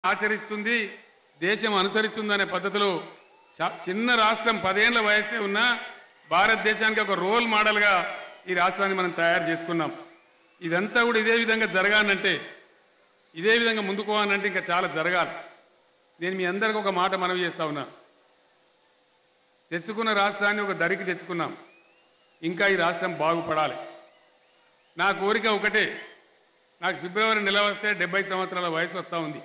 ఆచరిస్తుంది దేశం అనుసరిస్తుందనే పద్ధతిలో చ- చిన్న రాష్ట్రం పదేళ్ల వయస్సే ఉన్నా భారతదేశానికి ఒక రోల్ మోడల్గా ఈ రాష్ట్రాన్ని మనం తయారు చేసుకున్నాం ఇదంతా కూడా ఇదే విధంగా జరగాలంటే ఇదే విధంగా ముందుకు పోవాలంటే ఇంకా చాలా జరగాలి నేను మీ అందరికి ఒక మాట మనవి చేస్తా ఉన్నా తెచ్చుకున్న రాష్ట్రాన్ని ఒక దరికి తెచ్చుకున్నాం ఇంకా ఈ రాష్ట్రం బాగుపడాలి నా కోరిక ఒకటే నాకు ఫిబ్రవరి నెల వస్తే డెబ్బై సంవత్సరాల వయసు వస్తూ ఉంది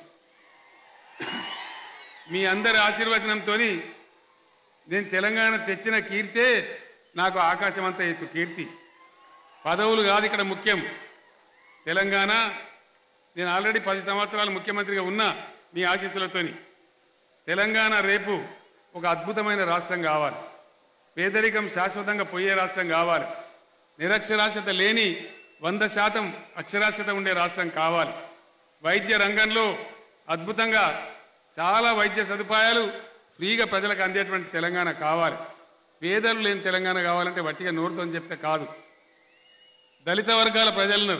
మీ అందరి ఆశీర్వచనంతో నేను తెలంగాణ తెచ్చిన కీర్తే నాకు ఆకాశం అంతా ఎత్తు కీర్తి పదవులు కాదు ఇక్కడ ముఖ్యం తెలంగాణ నేను ఆల్రెడీ పది సంవత్సరాలు ముఖ్యమంత్రిగా ఉన్నా మీ ఆశీస్సులతోని తెలంగాణ రేపు ఒక అద్భుతమైన రాష్ట్రం కావాలి పేదరికం శాశ్వతంగా పోయే రాష్ట్రం కావాలి నిరక్షరాస్యత లేని వంద శాతం అక్షరాస్యత ఉండే రాష్ట్రం కావాలి వైద్య రంగంలో అద్భుతంగా చాలా వైద్య సదుపాయాలు ఫ్రీగా ప్రజలకు అందేటువంటి తెలంగాణ కావాలి పేదలు లేని తెలంగాణ కావాలంటే వట్టిగా నోరుతో చెప్తే కాదు దళిత వర్గాల ప్రజలను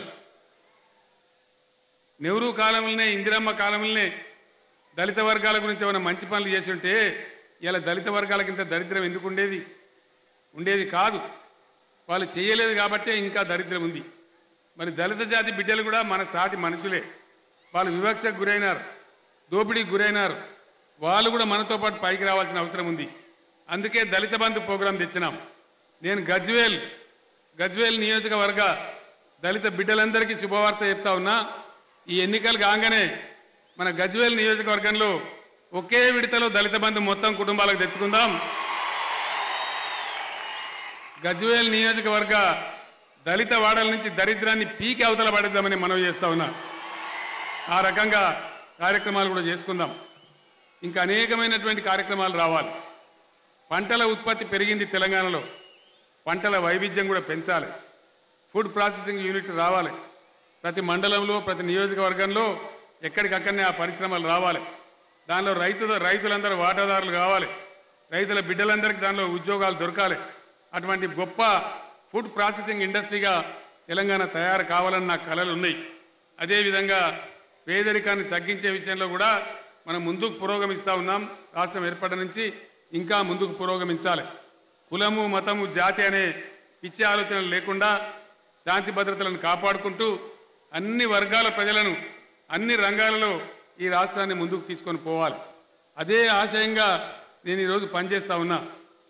నెహ్రూ కాలంలోనే ఇందిరమ్మ కాలంలోనే దళిత వర్గాల గురించి ఏమైనా మంచి పనులు చేసి ఉంటే ఇలా దళిత వర్గాలకు ఇంత దరిద్రం ఎందుకు ఉండేది ఉండేది కాదు వాళ్ళు చేయలేదు కాబట్టే ఇంకా దరిద్రం ఉంది మరి దళిత జాతి బిడ్డలు కూడా మన సాటి మనుషులే వాళ్ళు వివక్షకు గురైనారు దోపిడీకి గురైనారు వాళ్ళు కూడా మనతో పాటు పైకి రావాల్సిన అవసరం ఉంది అందుకే దళిత బంధు ప్రోగ్రాం తెచ్చినాం నేను గజ్వేల్ గజ్వేల్ నియోజకవర్గ దళిత బిడ్డలందరికీ శుభవార్త చెప్తా ఉన్నా ఈ ఎన్నికలు కాగానే మన గజ్వేల్ నియోజకవర్గంలో ఒకే విడతలో దళిత బంధు మొత్తం కుటుంబాలకు తెచ్చుకుందాం గజ్వేల్ నియోజకవర్గ దళిత వాడల నుంచి దరిద్రాన్ని పీకి అవతల పడేద్దామని మనవి చేస్తా ఉన్నా ఆ రకంగా కార్యక్రమాలు కూడా చేసుకుందాం ఇంకా అనేకమైనటువంటి కార్యక్రమాలు రావాలి పంటల ఉత్పత్తి పెరిగింది తెలంగాణలో పంటల వైవిధ్యం కూడా పెంచాలి ఫుడ్ ప్రాసెసింగ్ యూనిట్ రావాలి ప్రతి మండలంలో ప్రతి నియోజకవర్గంలో ఎక్కడికక్కడనే ఆ పరిశ్రమలు రావాలి దానిలో రైతు రైతులందరూ వాటాదారులు కావాలి రైతుల బిడ్డలందరికీ దానిలో ఉద్యోగాలు దొరకాలి అటువంటి గొప్ప ఫుడ్ ప్రాసెసింగ్ ఇండస్ట్రీగా తెలంగాణ తయారు కావాలని నా కలలు ఉన్నాయి అదేవిధంగా పేదరికాన్ని తగ్గించే విషయంలో కూడా మనం ముందుకు పురోగమిస్తా ఉన్నాం రాష్ట్రం ఏర్పడ్డ నుంచి ఇంకా ముందుకు పురోగమించాలి కులము మతము జాతి అనే పిచ్చి ఆలోచనలు లేకుండా శాంతి భద్రతలను కాపాడుకుంటూ అన్ని వర్గాల ప్రజలను అన్ని రంగాలలో ఈ రాష్ట్రాన్ని ముందుకు తీసుకొని పోవాలి అదే ఆశయంగా నేను ఈరోజు పనిచేస్తా ఉన్నా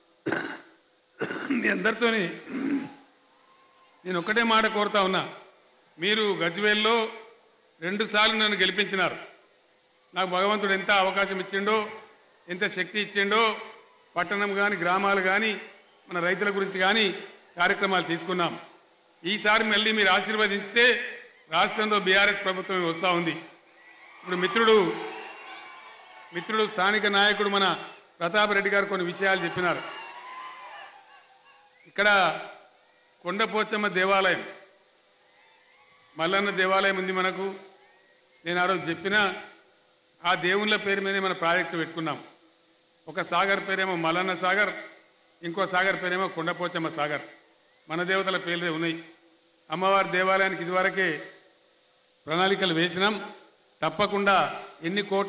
మీ అందరితోని నేను ఒక్కటే మాట కోరుతా ఉన్నా మీరు గజ్వేల్లో రెండు సార్లు నన్ను గెలిపించినారు నాకు భగవంతుడు ఎంత అవకాశం ఇచ్చిండో ఎంత శక్తి ఇచ్చిండో పట్టణం కానీ గ్రామాలు కానీ మన రైతుల గురించి కానీ కార్యక్రమాలు తీసుకున్నాం ఈసారి మళ్ళీ మీరు ఆశీర్వదించితే రాష్ట్రంలో బీఆర్ఎస్ ప్రభుత్వం వస్తూ ఉంది ఇప్పుడు మిత్రుడు మిత్రుడు స్థానిక నాయకుడు మన ప్రతాప్ రెడ్డి గారు కొన్ని విషయాలు చెప్పినారు ఇక్కడ కొండపోచమ్మ దేవాలయం మల్లన్న దేవాలయం ఉంది మనకు నేను ఆ రోజు చెప్పిన ఆ దేవుళ్ళ పేరు మీదే మన ప్రాజెక్టు పెట్టుకున్నాం ఒక సాగర్ పేరేమో మల్లన్న సాగర్ ఇంకో సాగర్ పేరేమో కొండపోచమ్మ సాగర్ మన దేవతల పేర్లే ఉన్నాయి అమ్మవారి దేవాలయానికి ఇదివరకే ప్రణాళికలు వేసినాం తప్పకుండా ఎన్ని కోట్ల